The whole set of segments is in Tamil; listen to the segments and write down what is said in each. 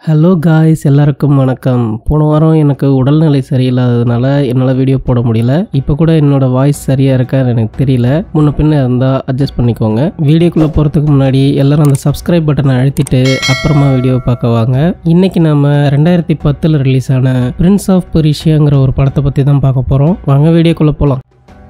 ஹலோ காய்ஸ் எல்லாருக்கும் வணக்கம் போன வாரம் எனக்கு உடல்நிலை சரியில்லாததுனால என்னால் வீடியோ போட முடியல இப்போ கூட என்னோட வாய்ஸ் சரியாக இருக்கான்னு எனக்கு தெரியல முன்ன பின்ன இருந்தால் அட்ஜஸ்ட் பண்ணிக்கோங்க வீடியோக்குள்ளே போகிறதுக்கு முன்னாடி எல்லாரும் அந்த சப்ஸ்கிரைப் பட்டனை அழுத்திட்டு அப்புறமா வீடியோ பார்க்க வாங்க இன்னைக்கு நம்ம ரெண்டாயிரத்தி பத்தில் ரிலீஸ் ஆன பிரின்ஸ் ஆஃப் பெரிஷியாங்கிற ஒரு படத்தை பற்றி தான் பார்க்க போகிறோம் வாங்க வீடியோக்குள்ளே போகலாம்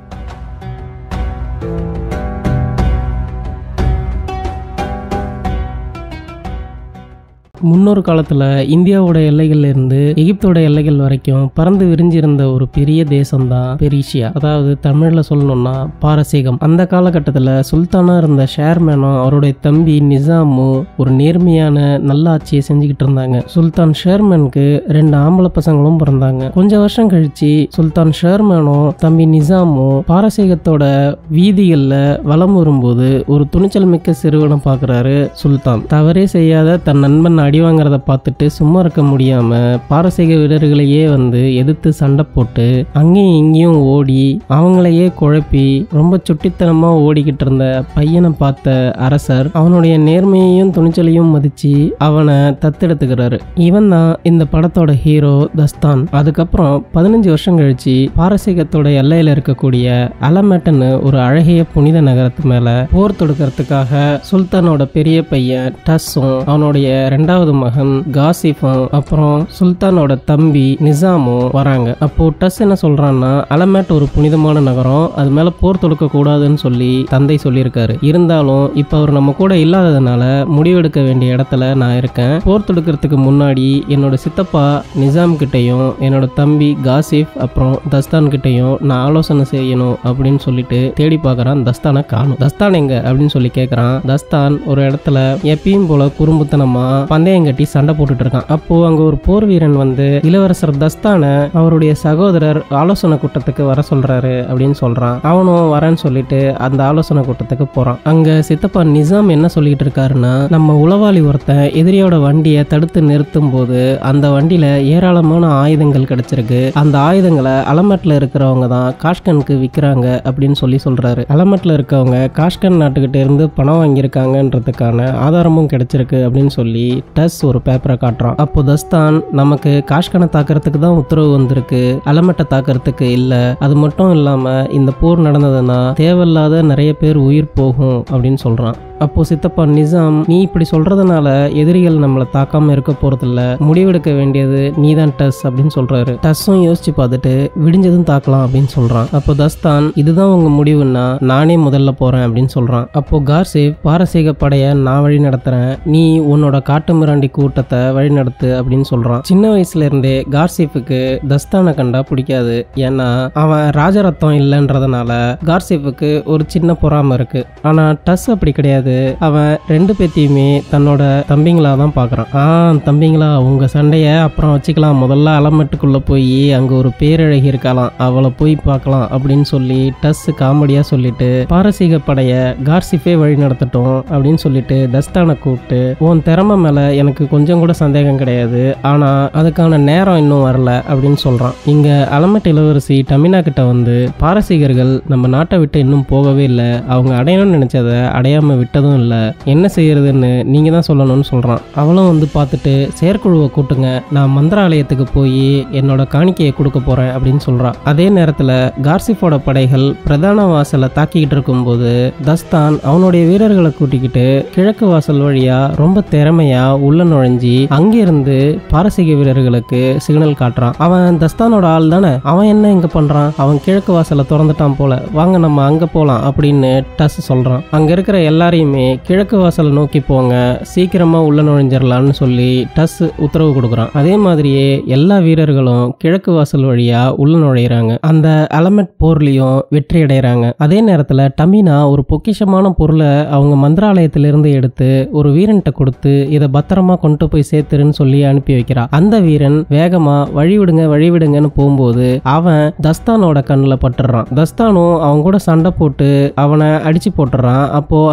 முன்னொரு காலத்தில் இந்தியாவோட எல்லைகள்ல இருந்து எகிப்தோட எல்லைகள் வரைக்கும் பறந்து விரிஞ்சிருந்த ஒரு பெரிய தேசம்தான் பெரிஷியா அதாவது தமிழில் சொல்லணும்னா பாரசீகம் அந்த காலகட்டத்தில் சுல்தானா இருந்த ஷேர்மேனும் அவருடைய தம்பி நிசாமும் ஒரு நேர்மையான நல்ல ஆட்சியை செஞ்சுக்கிட்டு இருந்தாங்க சுல்தான் ஷேர்மேனுக்கு ரெண்டு ஆம்பளை பசங்களும் பிறந்தாங்க கொஞ்ச வருஷம் கழிச்சு சுல்தான் ஷேர்மேனும் தம்பி நிசாமும் பாரசீகத்தோட வீதிகளில் வலம் வரும்போது ஒரு துணிச்சல் மிக்க சிறுவனை பார்க்குறாரு சுல்தான் தவறே செய்யாத தன் நண்பன் அடி வாங்குறத பார்த்துட்டு சும்மா இருக்க முடியாம பாரசீக வீரர்களையே வந்து எதிர்த்து சண்டை போட்டு அங்கேயும் இங்கேயும் ஓடி அவங்களையே குழப்பி ரொம்ப சுட்டித்தனமா ஓடிக்கிட்டு இருந்த பையனை பார்த்த அரசர் அவனுடைய நேர்மையையும் துணிச்சலையும் மதிச்சு அவனை தத்தெடுத்துக்கிறாரு இவன் தான் இந்த படத்தோட ஹீரோ தஸ்தான் அதுக்கப்புறம் பதினஞ்சு வருஷம் கழிச்சு பாரசீகத்தோட எல்லையில இருக்கக்கூடிய அலமேட்டன்னு ஒரு அழகிய புனித நகரத்து மேல போர் தொடுக்கிறதுக்காக சுல்தானோட பெரிய பையன் டஸ்ஸும் அவனுடைய ரெண்டாவது மகன் காசிஃபும் அப்புறம் சுல்தானோட தம்பி நிசாமும் வராங்க அப்போ டஸ் என்ன சொல்றான்னா அலமேட் ஒரு புனிதமான நகரம் அது மேல போர் தொடுக்க கூடாதுன்னு சொல்லி தந்தை சொல்லியிருக்காரு இருந்தாலும் இப்ப அவர் நம்ம கூட இல்லாததுனால முடிவெடுக்க வேண்டிய இடத்துல நான் இருக்கேன் போர் தொடுக்கிறதுக்கு முன்னாடி என்னோட சித்தப்பா நிசாம் கிட்டையும் என்னோட தம்பி காசிஃப் அப்புறம் தஸ்தான் கிட்டையும் நான் ஆலோசனை செய்யணும் அப்படின்னு சொல்லிட்டு தேடி பார்க்கறான் தஸ்தானை காணும் தஸ்தான் எங்க அப்படின்னு சொல்லி கேட்கறான் தஸ்தான் ஒரு இடத்துல எப்பயும் போல குறும்புத்தனமா பந்தயம் கட்டி சண்டை போட்டுட்டு இருக்கான் அப்போ அங்க ஒரு போர் வீரன் வந்து இளவரசர் தஸ்தானை அவருடைய சகோதரர் ஆலோசனை கூட்டத்துக்கு வர சொல்றாரு அப்படின்னு சொல்றான் அவனும் வரேன்னு சொல்லிட்டு அந்த ஆலோசனை கூட்டத்துக்கு போறான் அங்க சித்தப்பா நிசாம் என்ன சொல்லிட்டு இருக்காருன்னா நம்ம உளவாளி ஒருத்தன் எதிரியோட வண்டியை தடுத்து நிறுத்தும் போது அந்த வண்டியில ஏராளமான ஆயுதங்கள் கிடைச்சிருக்கு அந்த ஆயுதங்களை அலமட்ல இருக்கிறவங்க தான் காஷ்கனுக்கு விற்கிறாங்க அப்படின்னு சொல்லி சொல்றாரு அலமட்ல இருக்கவங்க காஷ்கன் நாட்டுக்கிட்ட இருந்து பணம் வாங்கியிருக்காங்கன்றதுக்கான ஆதாரமும் கிடைச்சிருக்கு அப்படின்னு சொல்லி டஸ் ஒரு பேப்பரை காட்டுறான் அப்போ தஸ்தான் நமக்கு காஷ்கனை தாக்குறதுக்கு தான் உத்தரவு வந்திருக்கு அலமட்டை தாக்குறதுக்கு இல்லை அது மட்டும் இல்லாம இந்த போர் நடந்ததுன்னா தேவையில்லாத நிறைய பேர் உயிர் போகும் அப்படின்னு சொல்றான் அப்போ சித்தப்பா நிசாம் நீ இப்படி சொல்றதுனால எதிரிகள் நம்மளை தாக்காம இருக்க போறதில்ல முடிவெடுக்க வேண்டியது நீதான் டஸ் அப்படின்னு சொல்றாரு டஸ்ஸும் யோசிச்சு பார்த்துட்டு விடிஞ்சதும் தாக்கலாம் அப்படின்னு சொல்றான் அப்போ தஸ்தான் இதுதான் உங்க முடிவுன்னா நானே முதல்ல போறேன் அப்படின்னு சொல்றான் அப்போ கார்சேவ் பாரசீக படைய நான் வழி நடத்துறேன் நீ உன்னோட காட்டு மிராண்டி கூட்டத்தை வழி நடத்து அப்படின்னு சொல்றான் சின்ன வயசுல இருந்தே கார்சேஃபுக்கு தஸ்தானை கண்டா பிடிக்காது ஏன்னா அவன் ராஜரத்தம் இல்லைன்றதுனால கார்சேஃபுக்கு ஒரு சின்ன பொறாம இருக்கு ஆனா டஸ் அப்படி கிடையாது அவன் ரெண்டு பேத்தையுமே தன்னோட தம்பிங்களா தான் பார்க்குறான் ஆ தம்பிங்களா உங்க சண்டைய அப்புறம் வச்சுக்கலாம் முதல்ல அலமெட்டுக்குள்ள போய் அங்க ஒரு பேரழகி இருக்கலாம் அவளை போய் பார்க்கலாம் அப்படின்னு சொல்லி டஸ் காமெடியா சொல்லிட்டு பாரசீக படைய கார்சிஃபே வழி நடத்தட்டும் அப்படின்னு சொல்லிட்டு தஸ்தானை கூப்பிட்டு உன் திறமை மேல எனக்கு கொஞ்சம் கூட சந்தேகம் கிடையாது ஆனா அதுக்கான நேரம் இன்னும் வரல அப்படின்னு சொல்றான் இங்க அலமெட் இளவரசி டமினா கிட்ட வந்து பாரசீகர்கள் நம்ம நாட்டை விட்டு இன்னும் போகவே இல்லை அவங்க அடையணும்னு நினைச்சதை அடையாம விட்டதும் இல்லை என்ன செய்யறதுன்னு நீங்க தான் சொல்லணும்னு சொல்றான் அவளும் வந்து பார்த்துட்டு செயற்குழுவை கூட்டுங்க நான் மந்திராலயத்துக்கு போய் என்னோட காணிக்கையை கொடுக்க போறேன் அப்படின்னு சொல்றான் அதே நேரத்துல கார்சிஃபோட படைகள் பிரதான வாசலை தாக்கிக்கிட்டு இருக்கும்போது தஸ்தான் அவனுடைய வீரர்களை கூட்டிக்கிட்டு கிழக்கு வாசல் வழியா ரொம்ப திறமையா உள்ள நுழைஞ்சி அங்கிருந்து பாரசீக வீரர்களுக்கு சிக்னல் காட்டுறான் அவன் தஸ்தானோட ஆள் தானே அவன் என்ன இங்க பண்றான் அவன் கிழக்கு வாசலை திறந்துட்டான் போல வாங்க நம்ம அங்க போலாம் அப்படின்னு டஸ் சொல்றான் அங்க இருக்கிற எல்லாரையுமே கிழக்கு வாசலை நோக்கி போங்க சீக்கிரமா உள்ள நுழைஞ்சிடலாம்னு சொல்லி டஸ் உத்தரவு கொடுக்குறான் அதே மாதிரியே எல்லா வீரர்களும் கிழக்கு வாசல் வழியா உள்ள நுழையிறாங்க அந்த அலமெட் போர்லயும் வெற்றி அடைகிறாங்க அதே நேரத்துல டமினா ஒரு பொக்கிஷமான பொருளை அவங்க மந்திராலயத்திலிருந்து எடுத்து ஒரு வீரன்கிட்ட கொடுத்து இதை பத்திரமா கொண்டு போய் சேர்த்துருன்னு சொல்லி அனுப்பி வைக்கிறா அந்த வீரன் வேகமா வழிவிடுங்க வழிவிடுங்கன்னு போகும்போது அவன் தஸ்தானோட கண்ணில் பட்டுறான் தஸ்தானும் அவன் கூட சண்டை போட்டு அவனை அடிச்சு போட்டுறான் அப்போ அந்த பொக்கிஷ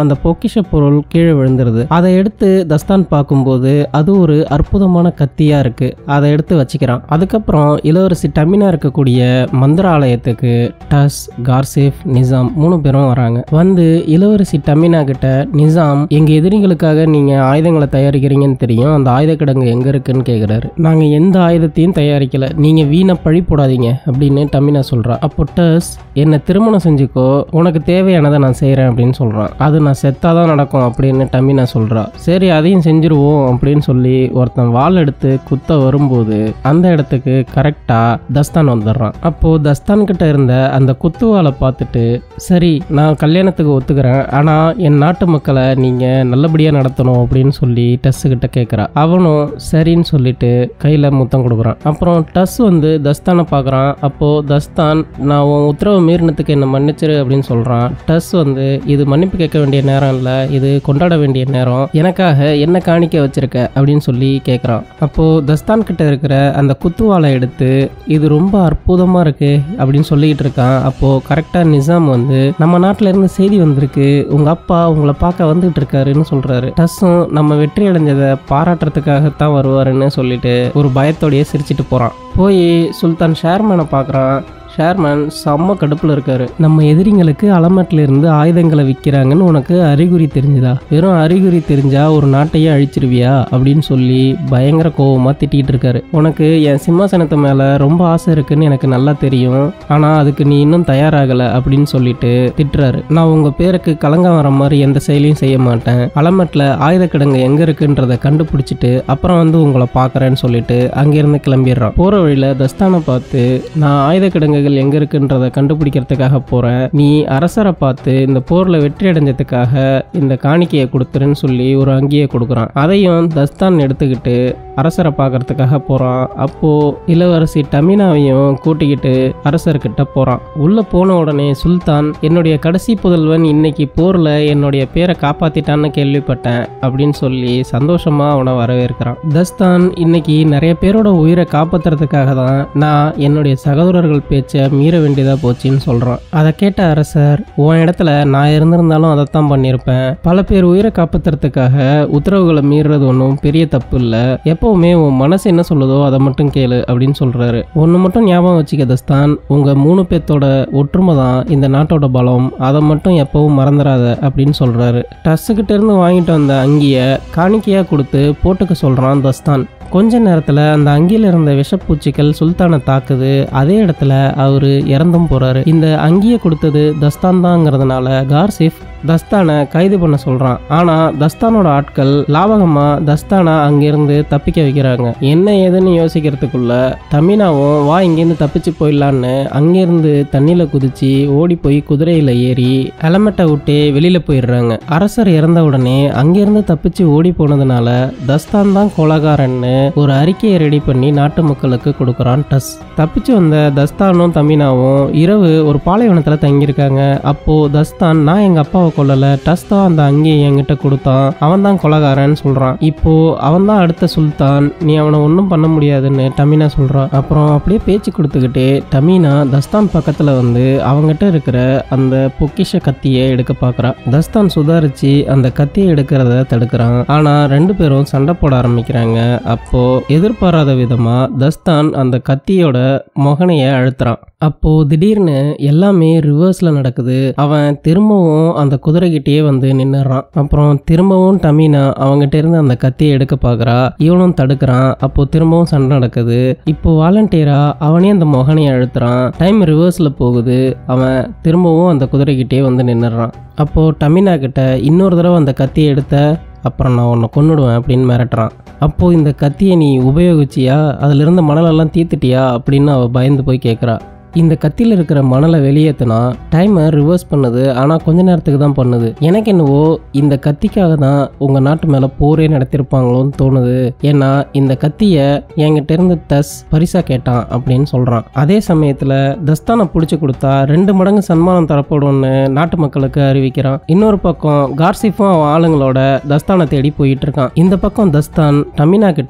பொக்கிஷ பொருள் கீழே விழுந்துருது அதை எடுத்து தஸ்தான் பார்க்கும்போது அது ஒரு அற்புதமான கத்தியா இருக்கு அதை எடுத்து வச்சுக்கிறான் அதுக்கப்புறம் இளவரசி டமினா இருக்கக்கூடிய மந்திராலயத்துக்கு டஸ் கார்சேஃப் நிசாம் மூணு பேரும் வராங்க வந்து இளவரசி டமினா கிட்ட நிசாம் எங்க எதிரிகளுக்காக நீங்க ஆயுதங்களை தயாரிக்கிறீங்கன்னு தெரியும் அந்த ஆயுத கிடங்கு எங்க இருக்குன்னு கேக்குறாரு நாங்க எந்த ஆயுதத்தையும் தயாரிக்கல நீங்க வீணை பழி போடாதீங்க அப்படின்னு டமினா சொல்றா அப்போ டஸ் என்னை திருமணம் செஞ்சுக்கோ உனக்கு தேவையானதை நான் செய்றேன் அப்படின்னு சொல்றான் அது நான் செத்தாதான் நடக்கும் அப்படின்னு டமினா சொல்றா சரி அதையும் செஞ்சிருவோம் அப்படின்னு சொல்லி ஒருத்தன் வாள் எடுத்து குத்த வரும்போது அந்த இடத்துக்கு கரெக்டா தஸ்தான் வந்துடுறான் அப்போ தஸ்தான் கிட்ட இருந்த அந்த குத்துவாலை பார்த்துட்டு சரி நான் கல்யாணத்துக்கு ஒத்துக்கிறேன் ஆனா என் நாட்டு மக்களை நீங்க நல்லபடியா நடத்தணும் அப்படின்னு சொல்லி டஸ் கிட்ட கேட்குறா அவனும் சரின்னு சொல்லிட்டு கையில முத்தம் கொடுக்குறான் அப்புறம் டஸ் வந்து தஸ்தானை பார்க்குறான் அப்போ தஸ்தான் நான் உன் உத்தரவு மீறினத்துக்கு என்ன மன்னிச்சிரு அப்படின்னு சொல்றான் டஸ் வந்து இது மன்னிப்பு கேட்க வேண்டிய நேரம் இல்லை இது கொண்டாட வேண்டிய நேரம் எனக்காக என்ன காணிக்க வச்சிருக்க அப்படின்னு சொல்லி கேட்குறான் அப்போ தஸ்தான் கிட்ட இருக்கிற அந்த குத்துவாலை எடுத்து இது ரொம்ப அற்புதமா இருக்கு அப்படின்னு சொல்லிக்கிட்டு இருக்கான் அப்போ கரெக்டா நிசாம் வந்து நம்ம நாட்டுல இருந்து செய்தி வந்திருக்கு உங்க அப்பா உங்களை பார்க்க வந்துட்டு இருக்காருன்னு சொல்றாரு டஸ்ஸும் நம்ம வெற்றி அடைஞ்சதை பாராட்டுறதுக்காகத்தான் வருவாருன்னு சொல்லிட்டு ஒரு பயத்தோடயே சிரிச்சிட்டு போறான் போய் சுல்தான் ஷேர்மேனை பார்க்குறான் ஷேர்மேன் செம்ம கடுப்பில் இருக்காரு நம்ம எதிரிங்களுக்கு அலமட்டில் இருந்து ஆயுதங்களை விற்கிறாங்கன்னு உனக்கு அறிகுறி தெரிஞ்சுதா வெறும் அறிகுறி தெரிஞ்சா ஒரு நாட்டையே அழிச்சிருவியா அப்படின்னு சொல்லி பயங்கர கோவமா திட்டிகிட்டு இருக்காரு உனக்கு என் சிம்மாசனத்து மேலே ரொம்ப ஆசை இருக்குன்னு எனக்கு நல்லா தெரியும் ஆனால் அதுக்கு நீ இன்னும் தயாராகலை அப்படின்னு சொல்லிட்டு திட்டுறாரு நான் உங்கள் பேருக்கு கலங்கம் வர மாதிரி எந்த செயலையும் செய்ய மாட்டேன் அலமட்டில் ஆயுத கிடங்கு எங்கே இருக்குன்றதை கண்டுபிடிச்சிட்டு அப்புறம் வந்து உங்களை பார்க்குறேன்னு சொல்லிட்டு அங்கேருந்து கிளம்பிடுறான் போகிற வழியில் தஸ்தானை பார்த்து நான் ஆயுத கிடங்குகள் எங்கே இருக்குன்றதை கண்டுபிடிக்கிறதுக்காக போகிறேன் நீ அரசரை பார்த்து இந்த போரில் வெற்றி அடைஞ்சதுக்காக இந்த காணிக்கையை கொடுத்துருன்னு சொல்லி ஒரு அங்கியை கொடுக்குறான் அதையும் தஸ்தான் எடுத்துக்கிட்டு அரசரை பார்க்கறதுக்காக போகிறான் அப்போது இளவரசி டமினாவையும் கூட்டிக்கிட்டு அரசர்கிட்ட போகிறான் உள்ளே போன உடனே சுல்தான் என்னுடைய கடைசி புதல்வன் இன்னைக்கு போரில் என்னுடைய பேரை காப்பாத்திட்டான்னு கேள்விப்பட்டேன் அப்படின்னு சொல்லி சந்தோஷமா அவனை வரவேற்கிறான் தஸ்தான் இன்னைக்கு நிறைய பேரோட உயிரை காப்பாத்துறதுக்காக தான் நான் என்னுடைய சகோதரர்கள் பேச்சை மீற வேண்டியதா போச்சுன்னு சொல்றான் அதை கேட்ட அரசர் உன் இடத்துல நான் இருந்திருந்தாலும் அதைத்தான் பண்ணியிருப்பேன் பல பேர் உயிரை காப்பாத்துறதுக்காக உத்தரவுகளை மீறுறது ஒன்றும் பெரிய தப்பு இல்லை எப்பவுமே உன் மனசு என்ன சொல்லுதோ அதை மட்டும் கேளு அப்படின்னு சொல்றாரு ஒன்று மட்டும் ஞாபகம் வச்சுக்க தஸ்தான் உங்க மூணு பேர்த்தோட ஒற்றுமை தான் இந்த நாட்டோட பலம் அதை மட்டும் எப்பவும் மறந்துடாத அப்படின்னு சொல்றாரு டஸ்ஸுக்கிட்ட இருந்து வாங்கிட்டு வந்த அங்கிய காணிக்கையா கொடுத்து போட்டுக்க சொல்றான் தஸ்தான் கொஞ்ச நேரத்தில் அந்த அங்கியில் இருந்த விஷப்பூச்சிகள் சுல்தானை தாக்குது அதே இடத்துல அவர் இறந்தும் போறாரு இந்த அங்கியை கொடுத்தது தஸ்தான் தாங்கிறதுனால கார்சிஃப் தஸ்தானை கைது பண்ண சொல்றான் ஆனா தஸ்தானோட ஆட்கள் லாபகமா தஸ்தானை அங்கிருந்து தப்பிக்க வைக்கிறாங்க என்ன ஏதுன்னு யோசிக்கிறதுக்குள்ள தமினாவும் வா இங்கேருந்து தப்பிச்சு போயிடலான்னு அங்கிருந்து தண்ணியில குதிச்சு ஓடி போய் குதிரையில ஏறி ஹெலமெட்டை விட்டு வெளியில போயிடுறாங்க அரசர் இறந்த உடனே அங்கிருந்து தப்பிச்சு ஓடி போனதுனால தஸ்தான் தான் கொலகாரன்னு ஒரு அறிக்கையை ரெடி பண்ணி நாட்டு மக்களுக்கு கொடுக்குறான் டஸ் தப்பிச்சு வந்த தஸ்தானும் தமினாவும் இரவு ஒரு பாலைவனத்துல தங்கியிருக்காங்க அப்போ தஸ்தான் நான் எங்க அப்பாவை கொல்லல டஸ் தான் அந்த அங்கியை என்கிட்ட கொடுத்தான் அவன் தான் கொலகாரன்னு சொல்றான் இப்போ அவன் தான் அடுத்த சுல்தான் நீ அவனை ஒன்றும் பண்ண முடியாதுன்னு டமினா சொல்றான் அப்புறம் அப்படியே பேச்சு கொடுத்துக்கிட்டே டமீனா தஸ்தான் பக்கத்துல வந்து அவங்ககிட்ட இருக்கிற அந்த பொக்கிஷ கத்தியை எடுக்க பார்க்கறா தஸ்தான் சுதாரிச்சு அந்த கத்தியை எடுக்கிறத தடுக்கிறான் ஆனா ரெண்டு பேரும் சண்டை போட ஆரம்பிக்கிறாங்க அப்போ எதிர்பாராத விதமா தஸ்தான் அந்த கத்தியோட முகனைய அழுத்துறான் அப்போ திடீர்னு எல்லாமே ரிவர்ஸ்ல நடக்குது அவன் திரும்பவும் அந்த குதிரைகிட்டயே வந்து நின்னுறான் அப்புறம் திரும்பவும் டமீனா அவங்ககிட்ட இருந்து அந்த கத்தியை எடுக்க பார்க்கறா இவனும் தடுக்கிறான் அப்போ திரும்பவும் சண்டை நடக்குது இப்போ வாலண்டியரா அவனே அந்த முகனையை அழுத்துறான் டைம் ரிவர்ஸ்ல போகுது அவன் திரும்பவும் அந்த குதிரைகிட்டயே வந்து நின்னுறான் அப்போ டமினா கிட்ட இன்னொரு தடவை அந்த கத்தியை எடுத்த அப்புறம் நான் உன்னை கொன்னுடுவேன் அப்படின்னு மிரட்டுறான் அப்போ இந்த கத்தியை நீ உபயோகிச்சியா அதுல இருந்த மணலெல்லாம் தீத்துட்டியா அப்படின்னு அவ பயந்து போய் கேட்குறா இந்த கத்தியில் இருக்கிற மணலை வெளியேற்றினா டைமை ரிவர்ஸ் பண்ணுது ஆனால் கொஞ்ச நேரத்துக்கு தான் பண்ணுது எனக்கு என்னவோ இந்த கத்திக்காக தான் உங்கள் நாட்டு மேலே போரே நடத்திருப்பாங்களோன்னு தோணுது ஏன்னா இந்த கத்தியை என்கிட்ட இருந்து டஸ் பரிசா கேட்டான் அப்படின்னு சொல்கிறான் அதே சமயத்தில் தஸ்தானை பிடிச்சி கொடுத்தா ரெண்டு மடங்கு சன்மானம் தரப்படும்னு நாட்டு மக்களுக்கு அறிவிக்கிறான் இன்னொரு பக்கம் கார்சிஃபும் அவன் ஆளுங்களோட தஸ்தானை தேடி போயிட்டு இருக்கான் இந்த பக்கம் தஸ்தான் டமினா கிட்ட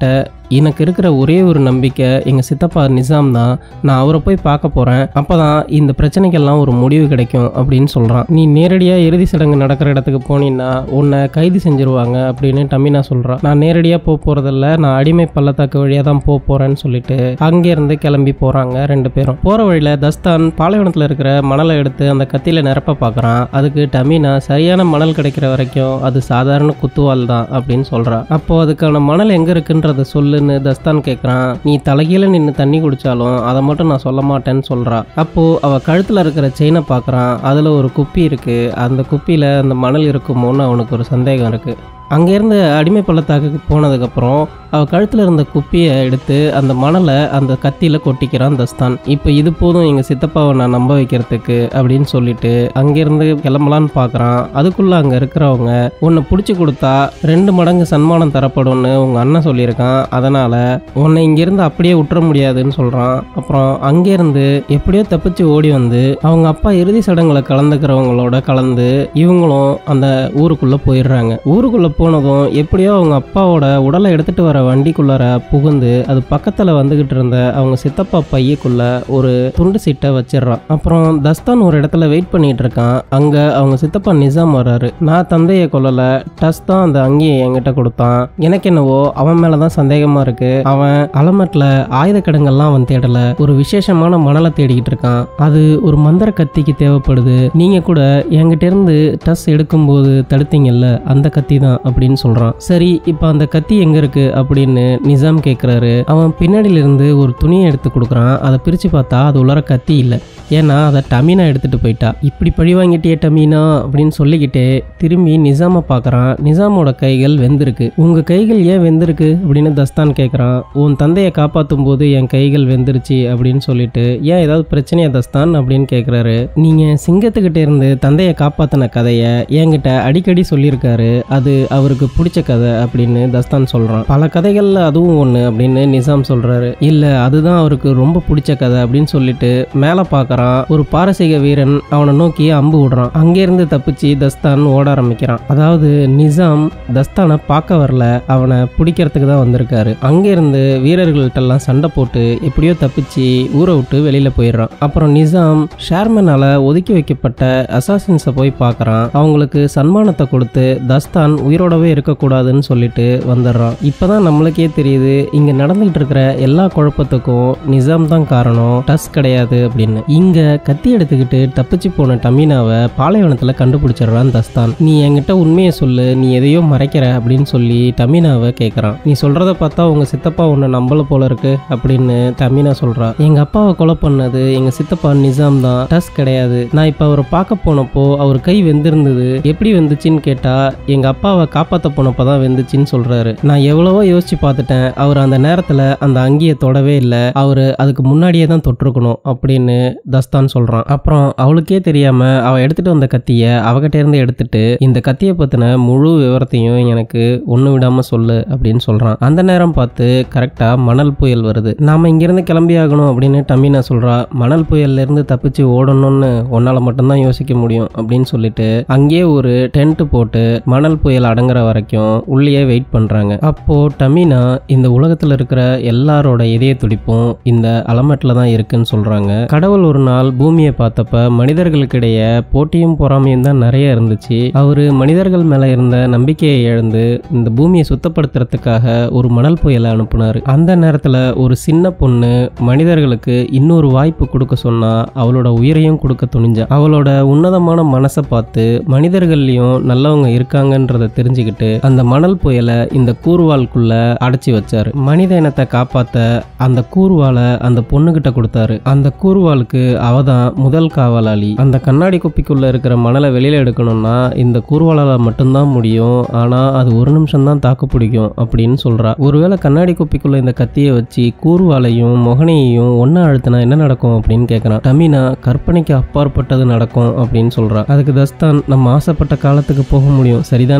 எனக்கு இருக்கிற ஒரே ஒரு நம்பிக்கை எங்கள் சித்தப்பா நிசாம் தான் நான் அவரை போய் பார்க்க போகிறேன் அப்போ தான் இந்த பிரச்சனைக்கெல்லாம் ஒரு முடிவு கிடைக்கும் அப்படின்னு சொல்கிறான் நீ நேரடியாக இறுதி சடங்கு நடக்கிற இடத்துக்கு போனீன்னா உன்னை கைது செஞ்சுருவாங்க அப்படின்னு டமினா சொல்கிறான் நான் நேரடியாக போக போகிறதில்ல நான் அடிமை பள்ளத்தாக்கு வழியாக தான் போக போகிறேன்னு சொல்லிட்டு அங்கேருந்து கிளம்பி போகிறாங்க ரெண்டு பேரும் போகிற வழியில் தஸ்தான் பாலைவனத்தில் இருக்கிற மணலை எடுத்து அந்த கத்தியில் நிரப்ப பார்க்குறான் அதுக்கு டமீனா சரியான மணல் கிடைக்கிற வரைக்கும் அது சாதாரண குத்துவால் தான் அப்படின்னு சொல்கிறான் அப்போ அதுக்கான மணல் எங்கே இருக்குன்றத சொல்லுன்னு தஸ்தான் கேட்குறான் நீ தலைகீழ நின்று தண்ணி குடிச்சாலும் அதை மட்டும் நான் சொல்ல மாட்டேன்னு சொல்கிறா அப்போ அவ கழுத்தில் இருக்கிற செயினை பார்க்குறான் அதில் ஒரு குப்பி இருக்கு அந்த குப்பியில் அந்த மணல் இருக்குமோன்னு அவனுக்கு ஒரு சந்தேகம் இருக்கு அங்கேருந்து அடிமை பள்ளத்தாக்குக்கு போனதுக்கப்புறம் அவள் கழுத்தில் இருந்த குப்பியை எடுத்து அந்த மணலை அந்த கத்தியில் கொட்டிக்கிறான் தஸ்தான் இப்போ இது போதும் எங்கள் சித்தப்பாவை நான் நம்ப வைக்கிறதுக்கு அப்படின்னு சொல்லிட்டு அங்கேருந்து கிளம்பலான்னு பார்க்குறான் அதுக்குள்ளே அங்கே இருக்கிறவங்க உன்னை பிடிச்சி கொடுத்தா ரெண்டு மடங்கு சன்மானம் தரப்படும்னு உங்கள் அண்ணன் சொல்லியிருக்கான் அதனால் உன்னை இங்கேருந்து அப்படியே விட்டுற முடியாதுன்னு சொல்கிறான் அப்புறம் அங்கேருந்து எப்படியோ தப்பிச்சு ஓடி வந்து அவங்க அப்பா இறுதி சடங்குல கலந்துக்கிறவங்களோட கலந்து இவங்களும் அந்த ஊருக்குள்ளே போயிடுறாங்க ஊருக்குள்ளே போனதும் எப்படியோ அவங்க அப்பாவோட உடலை எடுத்துட்டு வர வண்டிக்குள்ளார புகுந்து அது பக்கத்தில் வந்துகிட்டு இருந்த அவங்க சித்தப்பா பையக்குள்ள ஒரு துண்டு சீட்டை வச்சிடுறான் அப்புறம் தஸ்தான் ஒரு இடத்துல வெயிட் பண்ணிட்டு இருக்கான் அங்கே அவங்க சித்தப்பா நிசாம் வர்றாரு நான் தந்தையை கொல்லலை டஸ் தான் அந்த அங்கேயே என்கிட்ட கொடுத்தான் எனக்கு என்னவோ அவன் மேலே தான் சந்தேகமாக இருக்கு அவன் அலமட்டில் ஆயுத கிடங்கெல்லாம் அவன் தேடலை ஒரு விசேஷமான மணலை தேடிக்கிட்டு இருக்கான் அது ஒரு மந்திர கத்திக்கு தேவைப்படுது நீங்கள் கூட என்கிட்ட இருந்து டஸ் எடுக்கும்போது தடுத்தீங்கல்ல அந்த கத்தி தான் அப்படின்னு சொல்கிறான் சரி இப்போ அந்த கத்தி எங்கே இருக்கு அப்படின்னு நிசாம் கேட்குறாரு அவன் பின்னாடியில இருந்து ஒரு துணியை எடுத்து கொடுக்குறான் அதை பிரித்து பார்த்தா அது உள்ளார கத்தி இல்லை ஏன்னா அதை டமீனா எடுத்துட்டு போயிட்டா இப்படி பழி வாங்கிட்டியே டமீனா அப்படின்னு சொல்லிக்கிட்டே திரும்பி நிசாமை பார்க்குறான் நிசாமோட கைகள் வெந்திருக்கு உங்க கைகள் ஏன் வெந்திருக்கு அப்படின்னு தஸ்தான் கேட்குறான் உன் தந்தையை காப்பாற்றும் போது என் கைகள் வெந்துருச்சு அப்படின்னு சொல்லிட்டு ஏன் ஏதாவது பிரச்சனையா தஸ்தான் அப்படின்னு கேட்குறாரு நீங்க சிங்கத்துக்கிட்ட இருந்து தந்தையை காப்பாத்தின கதையை என்கிட்ட அடிக்கடி சொல்லியிருக்காரு அது அவருக்கு பிடிச்ச கதை அப்படின்னு தஸ்தான் சொல்றான் பல கதைகள்ல அதுவும் ஒன்று அப்படின்னு நிசாம் சொல்றாரு இல்ல அதுதான் அவருக்கு ரொம்ப பிடிச்ச கதை அப்படின்னு சொல்லிட்டு மேலே பார்க்கறான் ஒரு பாரசீக வீரன் அவனை நோக்கி அம்பு விடுறான் அங்கேருந்து தப்பிச்சு தஸ்தான் ஓட ஆரம்பிக்கிறான் அதாவது நிசாம் தஸ்தானை பார்க்க வரல அவனை பிடிக்கிறதுக்கு தான் வந்திருக்காரு அங்கேருந்து வீரர்கள்ட்ட எல்லாம் சண்டை போட்டு எப்படியோ தப்பிச்சு ஊரை விட்டு வெளியில போயிடுறான் அப்புறம் நிசாம் ஷேர்மனால ஒதுக்கி வைக்கப்பட்ட அசாசின்ஸை போய் பார்க்கறான் அவங்களுக்கு சன்மானத்தை கொடுத்து தஸ்தான் உயிரோடவே இருக்கக்கூடாதுன்னு சொல்லிட்டு வந்துடுறான் இப்பதான் நம்மளுக்கே தெரியுது இங்க நடந்துகிட்டு இருக்கிற எல்லா குழப்பத்துக்கும் நிசாம் தான் காரணம் டஸ் கிடையாது அப்படின்னு இங்க கத்தி எடுத்துக்கிட்டு தப்பிச்சு போன டமீனாவை பாலைவனத்துல கண்டுபிடிச்சிடுறான் தஸ்தான் நீ என்கிட்ட உண்மையை சொல்லு நீ எதையோ மறைக்கிற அப்படின்னு சொல்லி டமீனாவை கேட்கறான் நீ சொல்றத பார்த்தா உங்க சித்தப்பா உன்னை நம்பல போல இருக்கு அப்படின்னு டமீனா சொல்றா எங்க அப்பாவை கொலை பண்ணது எங்க சித்தப்பா நிசாம் தான் டஸ் கிடையாது நான் இப்ப அவரை பார்க்க போனப்போ அவர் கை வெந்திருந்தது எப்படி வெந்துச்சுன்னு கேட்டா எங்க அப்பாவை காப்பாத்த போனப்போ தான் வெந்துச்சுன்னு சொல்றாரு நான் எவ்வளவோ யோசிச்சு பார்த்துட்டேன் அவர் அந்த நேரத்துல அந்த அங்கியை தொடவே இல்லை அவர் அதுக்கு முன்னாடியே தான் தொட்டிருக்கணும் அப்படின்னு தஸ்தான் சொல்றான் அப்புறம் அவளுக்கே தெரியாம அவ எடுத்துட்டு வந்த கத்தியை அவகிட்ட இருந்து எடுத்துட்டு இந்த கத்தியை பத்தின முழு விவரத்தையும் எனக்கு ஒண்ணு விடாம சொல்லு அப்படின்னு சொல்றான் அந்த நேரம் பார்த்து கரெக்டா மணல் புயல் வருது நாம இங்கிருந்து கிளம்பி ஆகணும் அப்படின்னு டமீனா சொல்றா மணல் புயல்ல இருந்து தப்பிச்சு ஓடணும்னு உன்னால மட்டும்தான் யோசிக்க முடியும் அப்படின்னு சொல்லிட்டு அங்கேயே ஒரு டென்ட் போட்டு மணல் புயல் அடங்குற வரைக்கும் உள்ளேயே வெயிட் பண்றாங்க அப்போ டமீனா இந்த உலகத்துல இருக்கிற எல்லாரோட இதய துடிப்பும் இந்த அலமட்ல தான் இருக்குன்னு சொல்றாங்க கடவுள் ஒரு நாள் பூமியை பார்த்தப்ப மனிதர்களுக்கிடையே போட்டியும் பொறாமையும் தான் நிறைய இருந்துச்சு அவரு மனிதர்கள் மேல இருந்த நம்பிக்கையை இழந்து இந்த பூமியை சுத்தப்படுத்துறதுக்காக ஒரு மணல் புயலை அனுப்புனாரு அந்த நேரத்துல ஒரு சின்ன பொண்ணு மனிதர்களுக்கு இன்னொரு வாய்ப்பு கொடுக்க சொன்னா அவளோட உயிரையும் கொடுக்க துணிஞ்சா அவளோட உன்னதமான மனசை பார்த்து மனிதர்கள்லயும் நல்லவங்க இருக்காங்கன்றத தெரிஞ்சுக்கிட்டு அந்த மணல் புயலை இந்த கூர்வாளுக்குள்ள அடைச்சி வச்சாரு மனித இனத்தை காப்பாத்த அந்த கூர்வாலை அந்த பொண்ணுகிட்ட கொடுத்தாரு அந்த கூர்வாளுக்கு அவ தான் முதல் காவலாளி அந்த கண்ணாடி குப்பிக்குள்ள இருக்கிற மணலை வெளியில எடுக்கணும்னா இந்த கூர்வாலால மட்டும்தான் முடியும் ஆனா அது ஒரு நிமிஷம் தான் தாக்கு பிடிக்கும் அப்படின்னு சொல்றா ஒருவேளை கண்ணாடி குப்பிக்குள்ள இந்த கத்தியை வச்சு கூர்வாலையும் மொகனையையும் ஒன்னா அழுத்தினா என்ன நடக்கும் அப்படின்னு கேட்கறான் டமீனா கற்பனைக்கு அப்பாற்பட்டது நடக்கும் அப்படின்னு சொல்றா அதுக்கு தஸ்தான் நம்ம ஆசைப்பட்ட காலத்துக்கு போக முடியும் சரிதானே அப்படின்னு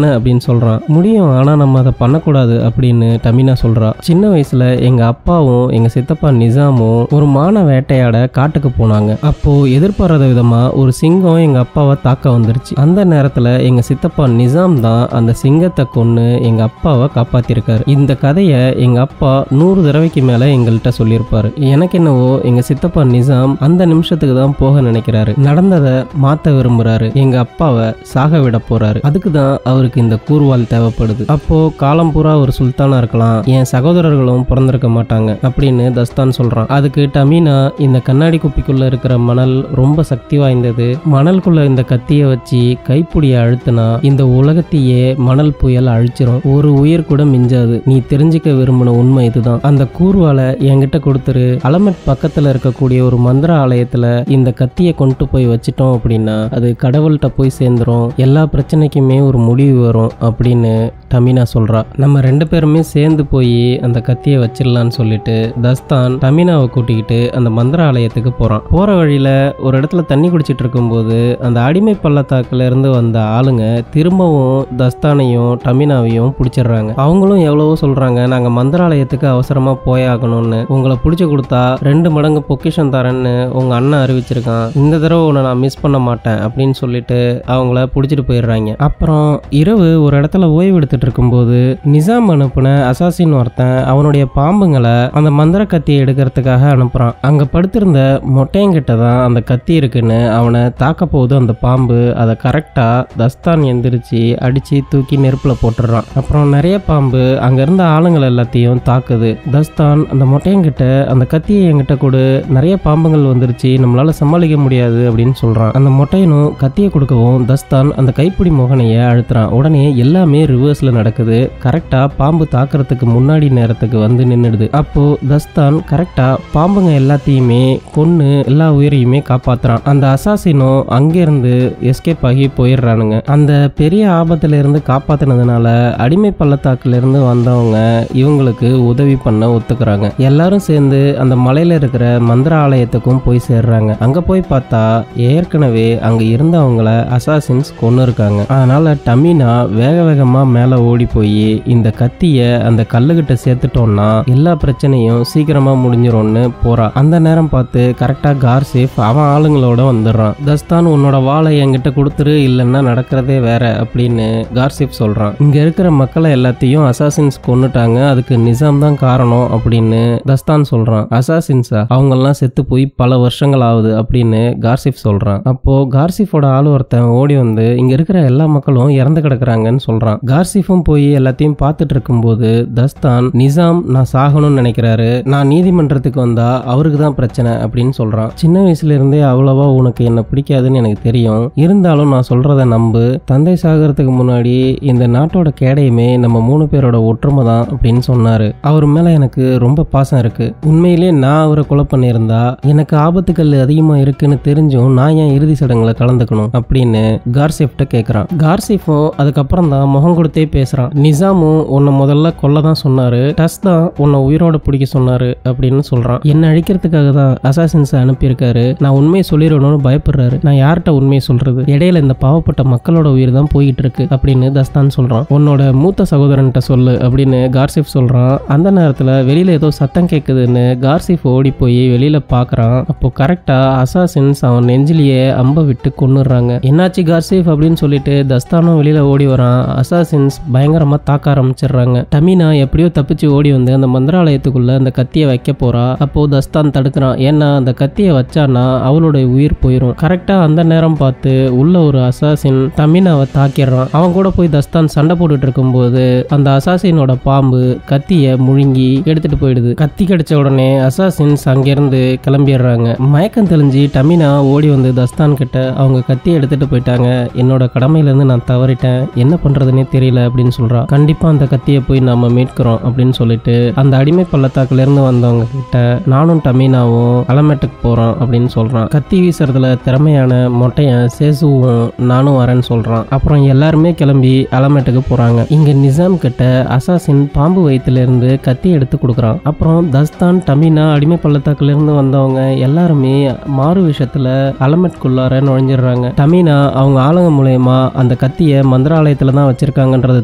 சொல்றான் முடியும் ஆனா நம்ம அதை பண்ணக்கூடாது அப்படின்னு டமினா சொல்றா சின்ன வயசுல எங்க அப்பாவும் எங்க சித்தப்பா நிசாமும் ஒரு மான வேட்டையாட காட்டுக்கு போனாங்க அப்போ எதிர்பாராத விதமா ஒரு சிங்கம் எங்க அப்பாவை தாக்க வந்துருச்சு அந்த நேரத்துல எங்க சித்தப்பா நிசாம் தான் அந்த சிங்கத்தை கொன்னு எங்க அப்பாவை காப்பாத்திருக்காரு இந்த கதையை எங்க அப்பா நூறு தடவைக்கு மேல எங்கள்கிட்ட சொல்லியிருப்பாரு எனக்கு என்னவோ எங்க சித்தப்பா நிசாம் அந்த நிமிஷத்துக்கு தான் போக நினைக்கிறாரு நடந்ததை மாத்த விரும்புறாரு எங்க அப்பாவை சாக விட போறாரு அதுக்கு தான் அவருக்கு இந்த கூர்வால் தேவைப்படுது அப்போ காலம் பூரா ஒரு சுல்தானா இருக்கலாம் என் சகோதரர்களும் பிறந்திருக்க மாட்டாங்க அப்படின்னு தஸ்தான் சொல்றான் அதுக்கு டமீனா இந்த கண்ணாடி குப்பிக்குள்ள இருக்கிற மணல் ரொம்ப சக்தி வாய்ந்தது மணலுக்குள்ள இந்த கத்திய வச்சு கைப்புடிய அழுத்தினா இந்த உலகத்தையே மணல் புயல் அழிச்சிரும் ஒரு உயிர் கூட மிஞ்சாது நீ தெரிஞ்சுக்க விரும்பின உண்மை இதுதான் அந்த கூர்வாலை என்கிட்ட கொடுத்துரு அலமெட் பக்கத்துல இருக்கக்கூடிய ஒரு மந்திர ஆலயத்துல இந்த கத்தியை கொண்டு போய் வச்சிட்டோம் அப்படின்னா அது கடவுள்கிட்ட போய் சேர்ந்துரும் எல்லா பிரச்சனைக்குமே ஒரு முடிவு வரும் அப்படின்னு டமினா சொல்றா நம்ம ரெண்டு பேருமே சேர்ந்து போய் அந்த கத்தியை வச்சிடலான்னு சொல்லிட்டு தஸ்தான் டமினாவை கூட்டிக்கிட்டு அந்த மந்திர ஆலயத்துக்கு போறான் போற வழியில ஒரு இடத்துல தண்ணி குடிச்சிட்டு இருக்கும்போது அந்த அடிமை பள்ளத்தாக்குல இருந்து வந்த ஆளுங்க திரும்பவும் தஸ்தானையும் டமினாவையும் பிடிச்சிடுறாங்க அவங்களும் எவ்வளவோ சொல்றாங்க நாங்க மந்திராலயத்துக்கு அவசரமா போயாகணும்னு உங்களை பிடிச்சி கொடுத்தா ரெண்டு மடங்கு பொக்கிஷம் தரேன்னு உங்க அண்ணன் அறிவிச்சிருக்கான் இந்த தடவை உன்னை நான் மிஸ் பண்ண மாட்டேன் அப்படின்னு சொல்லிட்டு அவங்கள பிடிச்சிட்டு போயிடுறாங்க அப்புறம் இரவு ஒரு இடத்துல ஓய்வு எடுத்துட்டு இருக்கும்போது நிசாம் அனுப்புன அசாசின் ஒருத்தன் அவனுடைய பாம்புங்களை அந்த மந்திர கத்தியை எடுக்கிறதுக்காக அனுப்புறான் அங்க படுத்திருந்த மொட்டையங்கிட்ட தான் அந்த கத்தி இருக்குன்னு அவனை தாக்க போகுது அந்த பாம்பு அதை கரெக்டா தஸ்தான் எந்திரிச்சு அடிச்சு தூக்கி நெருப்புல போட்டுடுறான் அப்புறம் நிறைய பாம்பு அங்க இருந்த ஆளுங்கள் எல்லாத்தையும் தாக்குது தஸ்தான் அந்த மொட்டையங்கிட்ட அந்த கத்தியை என்கிட்ட கொடு நிறைய பாம்புகள் வந்துருச்சு நம்மளால சமாளிக்க முடியாது அப்படின்னு சொல்றான் அந்த மொட்டையனும் கத்தியை கொடுக்கவும் தஸ்தான் அந்த கைப்பிடி மோகனைய அழுத்துறான் உடனே எல்லாமே ரிவர்ஸ்ல நடக்குது கரெக்டா பாம்பு தாக்குறதுக்கு முன்னாடி நேரத்துக்கு வந்து நின்னுடுது அப்போ தஸ்தான் கரெக்டா பாம்புங்க எல்லாத்தையுமே கொன்னு எல்லா உயிரையுமே காப்பாத்துறான் அந்த அசாசினும் அங்கிருந்து எஸ்கேப் ஆகி போயிடுறானுங்க அந்த பெரிய ஆபத்துல இருந்து காப்பாத்தினதுனால அடிமை பள்ளத்தாக்குல இருந்து வந்தவங்க இவங்களுக்கு உதவி பண்ண ஒத்துக்கிறாங்க எல்லாரும் சேர்ந்து அந்த மலையில இருக்கிற மந்திர ஆலயத்துக்கும் போய் சேர்றாங்க அங்க போய் பார்த்தா ஏற்கனவே அங்க இருந்தவங்கள அசாசின்ஸ் கொன்னு இருக்காங்க அதனால டமினா வேக வேகமா மேல ஓடி போய் இந்த கத்திய அந்த கல்லுகிட்ட சேர்த்துட்டோம்னா எல்லா பிரச்சனையும் சீக்கிரமா முடிஞ்சிரும்னு போறா அந்த நேரம் பார்த்து கரெக்டா கார்சேஃப் அவன் ஆளுங்களோட வந்துடுறான் தஸ்தான் உன்னோட வாளை என்கிட்ட கொடுத்துரு இல்லைன்னா நடக்கிறதே வேற அப்படின்னு கார்சேஃப் சொல்றான் இங்க இருக்கிற மக்களை எல்லாத்தையும் அசாசின்ஸ் கொன்னுட்டாங்க அதுக்கு நிசாம் தான் காரணம் அப்படின்னு தஸ்தான் சொல்றான் அசாசின்ஸா அவங்கெல்லாம் செத்து போய் பல வருஷங்கள் ஆகுது அப்படின்னு கார்சிஃப் சொல்றான் அப்போ கார்சிஃபோட ஆள் ஒருத்தன் ஓடி வந்து இங்க இருக்கிற எல்லா மக்களும் இறந்து கிடக்குறாங்கன்னு சொல்றான் கார்சிஃபும் போய் எல்லாத்தையும் பார்த்துட்டு இருக்கும்போது தஸ்தான் நிசாம் நான் சாகணும்னு நினைக்கிறாரு நான் நீதிமன்றத்துக்கு வந்தா அவருக்கு தான் பிரச்சனை அப்படின்னு சொல்றான் சின்ன வயசுல இருந்தே அவ்வளவா உனக்கு என்ன பிடிக்காதுன்னு எனக்கு தெரியும் இருந்தாலும் நான் சொல்றத நம்பு தந்தை சாகிறதுக்கு முன்னாடி இந்த நாட்டோட கேடயமே நம்ம மூணு பேரோட ஒற்றுமை தான் அப்படின்னு சொன்னாரு அவர் மேல எனக்கு ரொம்ப பாசம் இருக்கு உண்மையிலே நான் அவரை கொலை பண்ணியிருந்தா எனக்கு ஆபத்துக்கள் அதிகமா இருக்குன்னு தெரிஞ்சும் நான் ஏன் இறுதி சடங்குல கலந்துக்கணும் அப்படின்னு கார்சிஃப்ட கேட்குறான் கார்சிஃபும் அதுக்கப்புறம் தான் முகம் கொடுத்தே பேசுறான் நிசாமும் உன்னை முதல்ல கொல்ல தான் சொன்னாரு டஸ் தான் உன்னை உயிரோட பிடிக்க சொன்னாரு அப்படின்னு சொல்றான் என்னை அழிக்கிறதுக்காக தான் அசாசின்ஸை அனுப்பியிருக்காரு நான் உண்மையை சொல்லிடணும்னு பயப்படுறாரு நான் யார்கிட்ட உண்மையை சொல்றது இடையில இந்த பாவப்பட்ட மக்களோட உயிர் தான் போயிட்டு இருக்கு அப்படின்னு தஸ்தான் சொல்றான் உன்னோட மூத்த சகோதரன்கிட்ட சொல்லு அப்படின்னு கார்சிஃப் சொல்றான் அந்த நேரத்துல வெளியில ஏதோ சத்தம் கேட்குதுன்னு கார்சிஃப் ஓடி போய் வெளியில பாக்குறான் அப்போ கரெக்டா அசாசின்ஸ் அவன் நெஞ்சிலேயே அம்ப விட்டு கொன்னுடுறாங்க என்னாச்சு கார்சிஃப் அப்படின்னு சொல்லிட்டு தஸ்தானும் வெளியில ஓடி வரான் அசாசின்ஸ் பயங்கரமா தாக்க ஆரம்பிச்சிடுறாங்க டமீனா எப்படியோ தப்பிச்சு ஓடி வந்து அந்த மந்திராலயத்துக்குள்ள அந்த கத்தியை வைக்க போறா அப்போ தஸ்தான் தடுக்கிறான் ஏன்னா அந்த கத்தியை வச்சானா அவளோட உயிர் போயிடும் கரெக்டா அந்த நேரம் பார்த்து உள்ள ஒரு அசாசின் தமினாவை தாக்கிடுறான் அவன் கூட போய் தஸ்தான் சண்டை போட்டுட்டு இருக்கும்போது அந்த அசாசினோட பாம்பு கத்திய முழுங்கி எடுத்துட்டு போயிடுது கத்தி கிடைச்ச உடனே அசாசின்ஸ் அங்கிருந்து கிளம்பிடுறாங்க மயக்கம் தெளிஞ்சு டமினா ஓடி வந்து தஸ்தான் கிட்ட அவங்க கத்தி எடுத்துட்டு போயிட்டாங்க என்னோட கடமையில இருந்து நான் தவறிட்டேன் என்ன பண்றதுனே தெரியல அப்படின்னு சொல்றா கண்டிப்பா அந்த கத்தியை போய் நாம மீட்கிறோம் அப்படின்னு சொல்லிட்டு அந்த அடிமை பள்ளத்தாக்குல இருந்து வந்தவங்க கிட்ட நானும் டமீனாவும் அலமேட்டுக்கு போறோம் அப்படின்னு சொல்றான் கத்தி வீசுறதுல திறமையான மொட்டையன் சேசுவும் நானும் வரேன்னு சொல்றான் அப்புறம் எல்லாருமே கிளம்பி அலமேட்டுக்கு போறாங்க இங்க நிசாம் கிட்ட அசாசின் பாம்பு வயித்துல இருந்து கத்தி எடுத்து கொடுக்குறான் அப்புறம் தஸ்தான் டமீனா அடிமை பள்ளத்தாக்குல இருந்து வந்தவங்க எல்லாருமே மாறு விஷயத்துல அலமேட்குள்ளார நுழைஞ்சிடுறாங்க டமீனா அவங்க ஆளுங்க மூலயமா அந்த கத்தியை மந்திராலயத்துல தான் வச்சிருக்காங்கன்றதை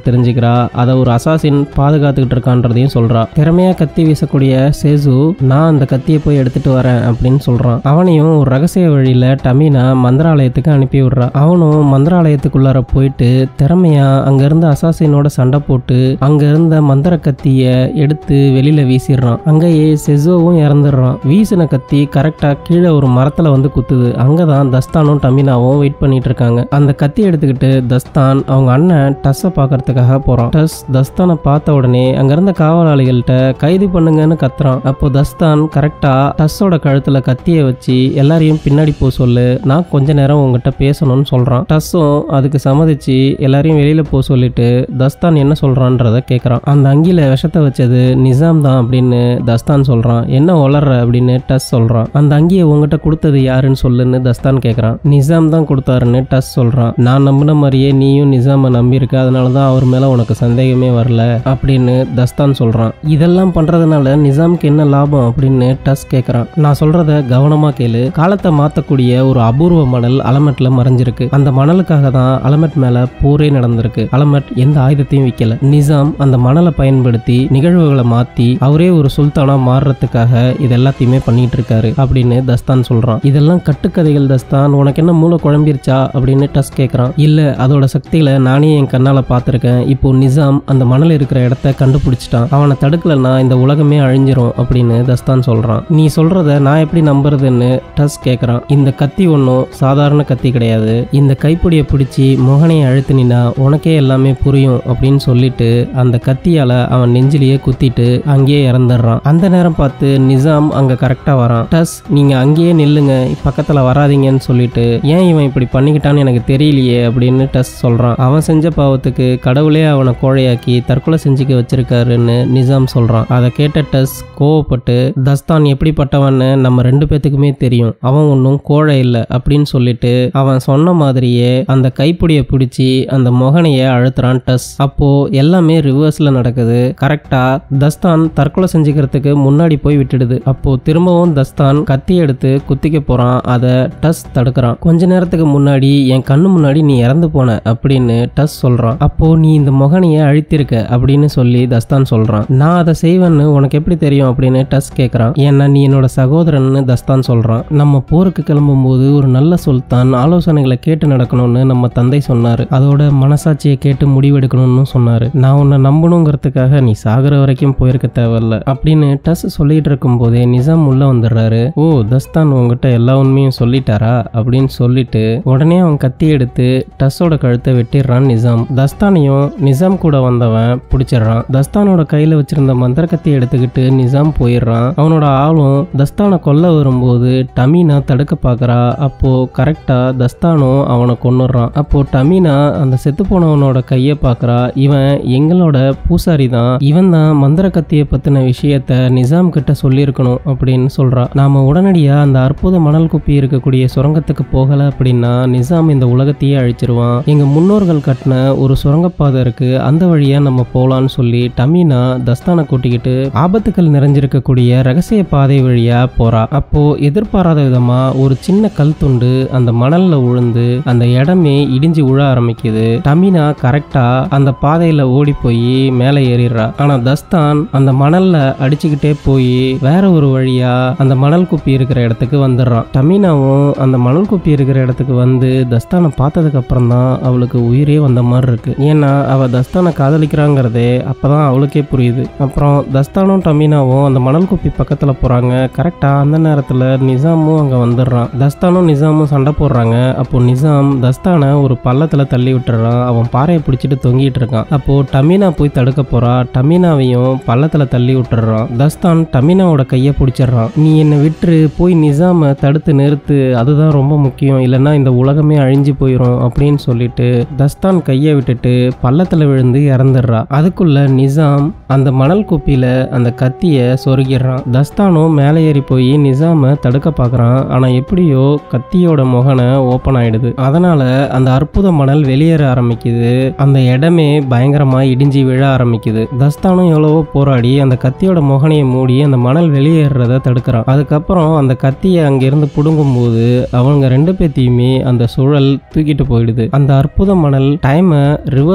தெரிஞ்சுக்கிறா அதை ஒரு அசாசின் பாதுகாத்துக்கிட்டு இருக்கான்றதையும் சொல்றா திறமையா கத்தி வீசக்கூடிய சேசு நான் அந்த கத்தியை போய் எடுத்துட்டு வரேன் அப்படின்னு சொல்றான் அவனையும் ஒரு ரகசிய வழியில டமீனா மந்திராலயத்துக்கு அனுப்பி விடுறா அவனும் மந்திராலயத்துக்குள்ளார போயிட்டு திறமையா அங்க இருந்த அசாசினோட சண்டை போட்டு அங்க இருந்த மந்திர கத்திய எடுத்து வெளியில வீசிடுறான் அங்கேயே செசோவும் இறந்துடுறான் வீசின கத்தி கரெக்டா கீழே ஒரு மரத்துல வந்து குத்துது அங்கதான் தஸ்தானும் டமினாவும் வெயிட் பண்ணிட்டு இருக்காங்க அந்த கத்தி எடுத்துக்கிட்டு தஸ்தான் அவங்க அண்ணன் டஸ்ஸை பார்க்கறதுக்காக போறான் டஸ் தஸ்தானை பார்த்த உடனே அங்க இருந்த காவலாளிகள்கிட்ட கைது பண்ணுங்கன்னு கத்துறான் அப்போ தஸ்தான் கரெக்டா டஸ்ஸோட கழுத்துல கத்திய வச்சு எல்லாரையும் பின்னாடி போ சொல்லு நான் கொஞ்ச நேரம் உங்ககிட்ட பேசணும்னு சொல்றான் டஸ்ஸும் அதுக்கு சம்மதிச்சு எல்லாரையும் வெளியில போ சொல்லிட்டு தஸ்தான் என்ன சொல்றான்றத கேட்கறான் அந்த அங்கில விஷத்தை வச்சது நிசாம் தான் அப்படின்னு தஸ்தான் சொல்றான் என்ன வளர்ற அப்படின்னு டஸ் சொல்றான் அந்த அங்கியை உங்ககிட்ட கொடுத்தது யாருன்னு சொல்லுன்னு தஸ்தான் கேட்கறான் நிசாம் தான் கொடுத்தாருன்னு டஸ் சொல்றான் நான் நம்பின மாதிரியே நீயும் நிசாமை நம்பியிருக்க அதனால தான் அவர் மேல உனக்கு சந்தேகமே வரல அப்படின்னு தஸ்தான் சொல்றான் இதெல்லாம் பண்றதுனால நிசாமுக்கு என்ன லாபம் அப்படின்னு டஸ் கேட்கறான் நான் சொல்றத கவனமா கேளு காலத்தை மாத்தக்கூடிய ஒரு அபூர்வ மணல் அலமெட்ல மறைஞ்சிருக்கு அந்த மணலுக்காக தான் அலமெட் மேல போரே நடந்திருக்கு அலமெட் எந்த ஆயுதத்தையும் விக்கல நிசாம் அந்த மணலை பயன்படுத்தி நிகழ்வுகளை மாத்தி அவரே ஒரு சுல்தானா மாறுறதுக்காக இது எல்லாத்தையுமே பண்ணிட்டு இருக்காரு அப்படின்னு தஸ்தான் சொல்றான் இதெல்லாம் கட்டுக்கதைகள் தஸ்தான் உனக்கு என்ன மூளை குழம்பிருச்சா அப்படின்னு டஸ் கேட்கறான் இல்ல அதோட சக்திகளை நானே என் கண்ணால பார்த்திருக்கேன் இப்போ நிசாம் அந்த மணல் இருக்கிற இடத்த கண்டுபிடிச்சிட்டான் அவனை தடுக்கலன்னா இந்த உலகமே அழிஞ்சிரும் அப்படின்னு தஸ்தான் சொல்றான் நீ சொல்றத நான் எப்படி நம்புறதுன்னு டஸ் கேட்கறான் இந்த கத்தி ஒன்றும் சாதாரண கத்தி கிடையாது இந்த கைப்பிடியை பிடிச்சி மோகனையை அழுத்தினா உனக்கே எல்லாமே புரியும் அப்படின்னு சொல்லிட்டு அந்த கத்தியால அவன் நெஞ்சிலேயே குத்திட்டு அங்கேயே இறந்துடுறான் அந்த நேரம் பார்த்து நிசாம் அங்க கரெக்டா வரான் டஸ் நீங்க அங்கேயே நில்லுங்க பக்கத்துல வராதீங்கன்னு சொல்லிட்டு ஏன் இவன் இப்படி பண்ணிக்கிட்டான்னு எனக்கு தெரியலையே அப்படின்னு டஸ் சொல்றான் அவன் செஞ்ச பாவத்துக்கு கடவுளே அவனை கோழையாக்கி தற்கொலை செஞ்சுக்க வச்சிருக்காருன்னு நிசாம் சொல்றான் அதை கேட்ட டஸ் கோவப்பட்டு தஸ்தான் எப்படிப்பட்டவன்னு நம்ம ரெண்டு பேத்துக்குமே தெரியும் அவன் ஒன்றும் கோழை இல்லை அப்படின்னு சொல்லிட்டு அவன் சொன்ன மாதிரியே அந்த கைப்பிடியை பிடிச்சி அந்த மொகனைய அழுத்துறான் டஸ் அப்போ எல்லாமே ரிவர்ஸ்ல நடக்குது கரெக்டா தஸ்தான் தற்கொலை செஞ்சுக்கிறதுக்கு முன்னாடி போய் விட்டுடுது அப்போ திரும்பவும் தஸ்தான் கத்தி எடுத்து குத்திக்க போறான் அதை டஸ் தடுக்கிறான் கொஞ்ச நேரத்துக்கு முன்னாடி என் கண்ணு முன்னாடி நீ இறந்து போன அப்படின்னு டஸ் சொல்றான் அப்போ நீ இந்த மொகனைய அழித்திருக்க அப்படின்னு சொல்லி தஸ்தான் சொல்றான் நான் அதை செய்வேன்னு உனக்கு எப்படி தெரியும் அப்படின்னு டஸ் கேட்கறான் ஏன்னா நீ என்னோட சகோதரன்னு தஸ்தான் சொல்றான் நம்ம போருக்கு கிளம்பும்போது ஒரு நல்ல சுல்தான் ஆலோசனைகளை கேட்டு நடக்கணும்னு நம்ம தந்தை சொன்னாரு அதோட மனசாட்சியை கேட்டு முடிவெடுக்கணும்னு சொன்னாரு நான் உன்னை நம்பணுங்கிறதுக்காக நீ சாகுற வரைக்கும் போயிருக்க தேவையில்ல அப்படின்னு டஸ் சொல்லிட்டு இருக்கும் போதே நிசாம் உள்ள வந்துடுறாரு ஓ தஸ்தான் உங்ககிட்ட எல்லா உண்மையும் சொல்லிட்டாரா அப்படின்னு சொல்லிட்டு உடனே அவன் கத்தி எடுத்து டஸ்ஸோட கழுத்தை வெட்டிடுறான் நிசாம் தஸ்தானையும் நிசாம் கூட வந்தவன் பிடிச்சிடுறான் தஸ்தானோட கையில வச்சிருந்த மந்திர கத்தி எடுத்துக்கிட்டு நிசாம் போயிடுறான் அவனோட ஆளும் தஸ்தானை கொல்ல வரும்போது டமீனா தடுக்க பார்க்கறா அப்போ கரெக்டா தஸ்தானும் அவனை கொன்னுடுறான் அப்போ டமீனா அந்த செத்து போனவனோட கையை பார்க்கறா இவன் எங்களோட பூசாரி தான் இவன் தான் மந்திர கத்தியை பத்தின விஷயத்த நிசாம் கிட்ட சொல்லியிருக்கணும் அப்படின்னு சொல்றா நாம உடனடியா அந்த அற்புத மணல் குப்பி இருக்கக்கூடிய சுரங்கத்துக்கு போகல அப்படின்னா நிசாம் இந்த உலகத்தையே அழிச்சிருவான் எங்க முன்னோர்கள் கட்டின ஒரு சுரங்கப்பாதை இருக்கு அந்த வழியா நம்ம போலான்னு சொல்லி டமீனா தஸ்தானை கூட்டிக்கிட்டு ஆபத்துக்கள் நிறைஞ்சிருக்கக்கூடிய ரகசிய பாதை வழியா போறா அப்போ எதிர்பாராத விதமா ஒரு சின்ன கல் துண்டு அந்த மணல்ல விழுந்து அந்த இடமே இடிஞ்சு உழ ஆரம்பிக்குது டமீனா கரெக்டா அந்த பாதையில ஓடி போய் மேலே ஏறிடுறா ஆனா தஸ்தான் அந்த மணல்ல அடிச்சுக்கிட்டே போய் வேற ஒரு வழியா அந்த மணல் குப்பி இருக்கிற இடத்துக்கு வந்துடுறான் டமீனாவும் அந்த மணல் குப்பி இருக்கிற இடத்துக்கு வந்து தஸ்தானை பார்த்ததுக்கு அப்புறம் தான் அவளுக்கு உயிரே வந்த மாதிரி இருக்கு ஏன்னா அவ தஸ்தானை காதலிக்கிறாங்கிறதே அப்பதான் அவளுக்கே புரியுது அப்புறம் தஸ்தானும் டமீனாவும் அந்த மணல் குப்பி பக்கத்துல போறாங்க கரெக்டா அந்த நேரத்துல நிசாமும் அங்க வந்துடுறான் தஸ்தானும் நிசாமும் சண்டை போடுறாங்க அப்போ நிசாம் தஸ்தானை ஒரு பள்ளத்துல தள்ளி விட்டுறான் அவன் பாறையை பிடிச்சிட்டு தொங்கிட்டு இருக்கான் அப்போ டமீனா போய் தடுக்க போறா டமீனாவையும் பள்ளத்துல தள்ளி விட்டுறான் தஸ்தான் டமீனாவோட கையை பிடிச்சிடுறான் நீ என்னை விட்டுரு போய் நிசாமை தடுத்து நிறுத்து அதுதான் ரொம்ப முக்கியம் இல்லைன்னா இந்த உலகமே அழிஞ்சு போயிடும் அப்படின்னு சொல்லிட்டு தஸ்தான் கையை விட்டுட்டு பள்ளத்துல விழுந்து இறந்துடுறா அதுக்குள்ள நிசாம் அந்த மணல் குப்பியில அந்த கத்திய சொருகிடுறான் தஸ்தானும் மேலே ஏறி போய் நிசாமை தடுக்க பார்க்கறான் ஆனா எப்படியோ கத்தியோட முகனை ஓப்பன் ஆயிடுது அதனால அந்த அற்புத மணல் வெளியேற ஆரம்பிக்குது அந்த இடமே பயங்கரமா இடிஞ்சு விழ ஆரம்பிக்குது தஸ்தானும் எவ்வளவோ போராடி அந்த கத்தியோட முகனையை மூடி அந்த மணல் வெளியேறத தடுக்கிறான் அதுக்கப்புறம் அந்த கத்தியை அங்கிருந்து புடுங்கும் போது அவங்க ரெண்டு பேத்தையுமே அந்த சுழல் தூக்கிட்டு போயிடுது அந்த அற்புத மணல் டைமை ரிவர்ஸ்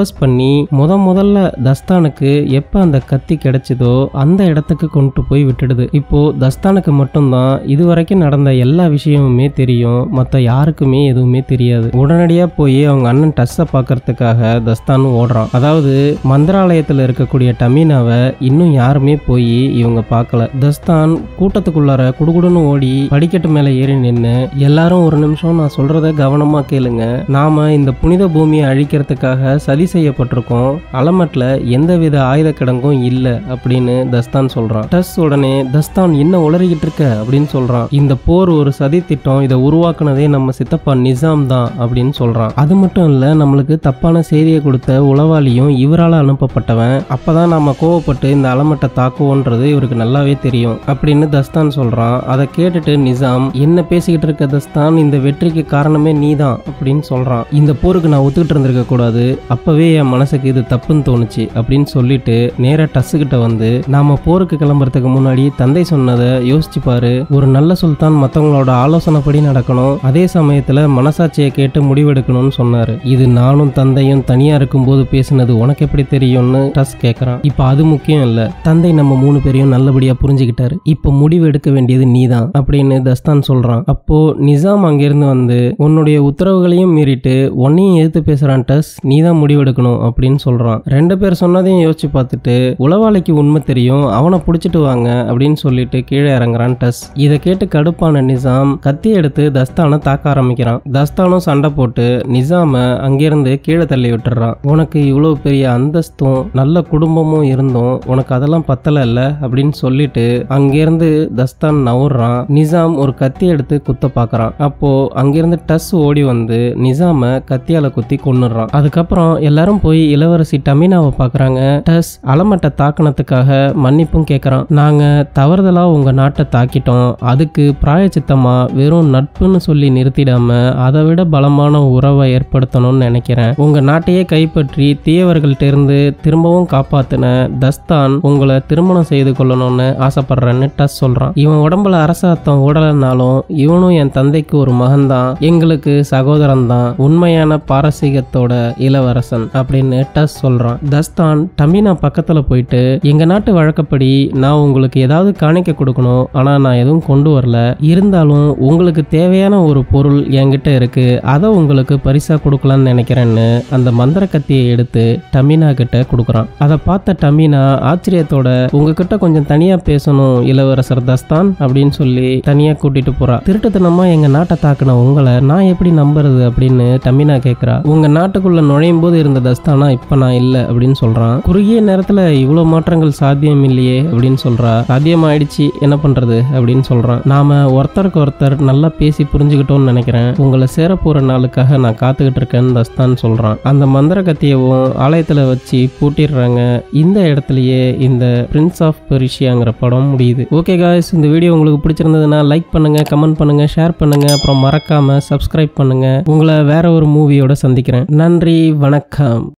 தபஸ் பண்ணி முத முதல்ல தஸ்தானுக்கு எப்ப அந்த கத்தி கிடைச்சதோ அந்த இடத்துக்கு கொண்டு போய் விட்டுடுது இப்போ தஸ்தானுக்கு மட்டும்தான் இதுவரைக்கும் நடந்த எல்லா விஷயமுமே தெரியும் மற்ற யாருக்குமே எதுவுமே தெரியாது உடனடியா போய் அவங்க அண்ணன் டஸ்ஸை பார்க்கறதுக்காக தஸ்தானும் ஓடுறான் அதாவது மந்திராலயத்தில் இருக்கக்கூடிய டமீனாவை இன்னும் யாருமே போய் இவங்க பார்க்கல தஸ்தான் கூட்டத்துக்குள்ளார குடுகுடுன்னு ஓடி படிக்கட்டு மேலே ஏறி நின்று எல்லாரும் ஒரு நிமிஷம் நான் சொல்றத கவனமா கேளுங்க நாம இந்த புனித பூமியை அழிக்கிறதுக்காக சதி செய்யப்பட்டிருக்கோம் அலமட்ல எந்தவித ஆயுத கிடங்கும் இல்லை அப்படின்னு தஸ்தான் சொல்றான் டஸ் உடனே தஸ்தான் என்ன உளறிக்கிட்டு இருக்க அப்படின்னு சொல்றான் இந்த போர் ஒரு சதி திட்டம் இதை உருவாக்குனதே நம்ம சித்தப்பா நிசாம் தான் அப்படின்னு சொல்றான் அது மட்டும் இல்ல நம்மளுக்கு தப்பான செய்தியை கொடுத்த உளவாளியும் இவரால் அனுப்பப்பட்டவன் அப்பதான் நாம கோவப்பட்டு இந்த அலமட்டை தாக்குவோன்றது இவருக்கு நல்லாவே தெரியும் அப்படின்னு தஸ்தான் சொல்றான் அதை கேட்டுட்டு நிசாம் என்ன பேசிக்கிட்டு இருக்க தஸ்தான் இந்த வெற்றிக்கு காரணமே நீதான் அப்படின்னு சொல்றான் இந்த போருக்கு நான் ஒத்துக்கிட்டு இருந்திருக்க கூடாது அப்பவே என் மனசுக்கு இது தப்புன்னு தோணுச்சு அப்படின்னு சொல்லிட்டு நேரா டஸ் கிட்ட வந்து நாம போருக்கு கிளம்புறதுக்கு முன்னாடி தந்தை சொன்னதை யோசிச்சு பாரு ஒரு நல்ல சுல்தான் மத்தவங்களோட ஆலோசனைப்படி நடக்கணும் அதே சமயத்துல மனசாட்சியை கேட்டு முடிவெடுக்கணும்னு சொன்னாரு இது நானும் தந்தையும் தனியா இருக்கும்போது பேசினது உனக்கு எப்படி தெரியும்னு டஸ் கேக்குறான் இப்ப அது முக்கியம் இல்ல தந்தை நம்ம மூணு பேரையும் நல்லபடியா புரிஞ்சுக்கிட்டாரு இப்ப முடிவு எடுக்க வேண்டியது நீதான் அப்படின்னு தஸ்தான் சொல்றான் அப்போ நிசாம் அங்கிருந்து வந்து உன்னுடைய உத்தரவுகளையும் மீறிட்டு உன்னையும் எதிர்த்து பேசுறான் டஸ் நீதான் முடிவெடுக்கணும் அப்படின்னு சொல்றான் ரெண்டு பேர் சொன்னதையும் யோசிச்சு பார்த்துட்டு உளவாளிக்கு உண்மை தெரியும் அவனை பிடிச்சிட்டு வாங்க அப்படின்னு சொல்லிட்டு கீழே இறங்குறான் டஸ் இதை கேட்டு கடுப்பான நிசாம் கத்தி எடுத்து தஸ்தானை தாக்க ஆரம்பிக்கிறான் தஸ்தானும் சண்டை போட்டு நிசாம அங்கிருந்து கீழே தள்ளி விட்டுறான் உனக்கு இவ்வளவு பெரிய அந்தஸ்தும் நல்ல குடும்பமும் இருந்தும் உனக்கு அதெல்லாம் பத்தல இல்ல அப்படின்னு சொல்லிட்டு அங்கிருந்து தஸ்தான் நவுறான் நிசாம் ஒரு கத்தி எடுத்து குத்த பாக்குறான் அப்போ அங்கிருந்து டஸ் ஓடி வந்து நிசாம கத்தியால குத்தி கொன்னுடுறான் அதுக்கப்புறம் எல்லாரும் போய் இளவரசி டமீனாவை பாக்குறாங்க டஸ் அலமட்டை தாக்கினதுக்காக மன்னிப்பும் கேட்கறான் நாங்க தவறுதலா உங்க நாட்டை தாக்கிட்டோம் அதுக்கு பிராயச்சித்தமா வெறும் நட்புன்னு சொல்லி நிறுத்திடாம அதை விட பலமான உறவை ஏற்படுத்தணும்னு நினைக்கிறேன் உங்க நாட்டையே கைப்பற்றி தீயவர்கள்ட்ட இருந்து திரும்பவும் காப்பாத்தின தஸ்தான் உங்களை திருமணம் செய்து கொள்ளணும்னு ஆசைப்படுறேன்னு டஸ் சொல்றான் இவன் உடம்புல அரசாத்தம் ஓடலைனாலும் இவனும் என் தந்தைக்கு ஒரு மகன்தான் எங்களுக்கு சகோதரன் தான் உண்மையான பாரசீகத்தோட இளவரசன் அப்படின்னு டஸ் சொல்றான் தஸ்தான் டமீனா பக்கத்துல போயிட்டு எங்க நாட்டு வழக்கப்படி நான் உங்களுக்கு ஏதாவது காணிக்க கொடுக்கணும் ஆனா நான் எதுவும் கொண்டு வரல இருந்தாலும் உங்களுக்கு தேவையான ஒரு பொருள் என்கிட்ட இருக்கு அதை உங்களுக்கு பரிசா கொடுக்கலாம்னு நினைக்கிறேன்னு அந்த மந்திர கத்தியை எடுத்து டமீனா கிட்ட கொடுக்குறான் அதை பார்த்த டமீனா ஆச்சரியத்தோட உங்ககிட்ட கொஞ்சம் தனியா பேசணும் இளவரசர் தஸ்தான் அப்படின்னு சொல்லி தனியா கூட்டிட்டு போறா திருட்டுத்தனமா எங்க நாட்டை தாக்குன உங்களை நான் எப்படி நம்புறது அப்படின்னு டமீனா கேக்குறா உங்க நாட்டுக்குள்ள நுழையும் போது இருந்த தஸ்தானா இப்ப நான் இல்ல அப்படின்னு சொல்றான் குறுகிய நேரத்துல இவ்வளவு மாற்றங்கள் சாத்தியம் இல்லையே அப்படின்னு சொல்றா சாத்தியமாயிடுச்சு என்ன பண்றது அப்படின்னு சொல்றான் நாம ஒருத்தருக்கு ஒருத்தர் நல்லா பேசி புரிஞ்சுக்கிட்டோம்னு நினைக்கிறேன் உங்களை சேர போற நாளுக்காக நான் காத்துக்கிட்டு இருக்கேன்னு தஸ்தான் சொல்றான் அந்த மந்திர கத்தியவும் ஆலயத்துல வச்சு பூட்டிடுறாங்க இந்த இடத்துலயே இந்த பிரின்ஸ் ஆஃப் பெரிஷியாங்கிற படம் முடியுது ஓகே காய்ஸ் இந்த வீடியோ உங்களுக்கு பிடிச்சிருந்ததுன்னா லைக் பண்ணுங்க கமெண்ட் பண்ணுங்க ஷேர் பண்ணுங்க அப்புறம் மறக்காம சப்ஸ்கிரைப் பண்ணுங்க உங்களை வேற ஒரு மூவியோட சந்திக்கிறேன் நன்றி வணக்கம்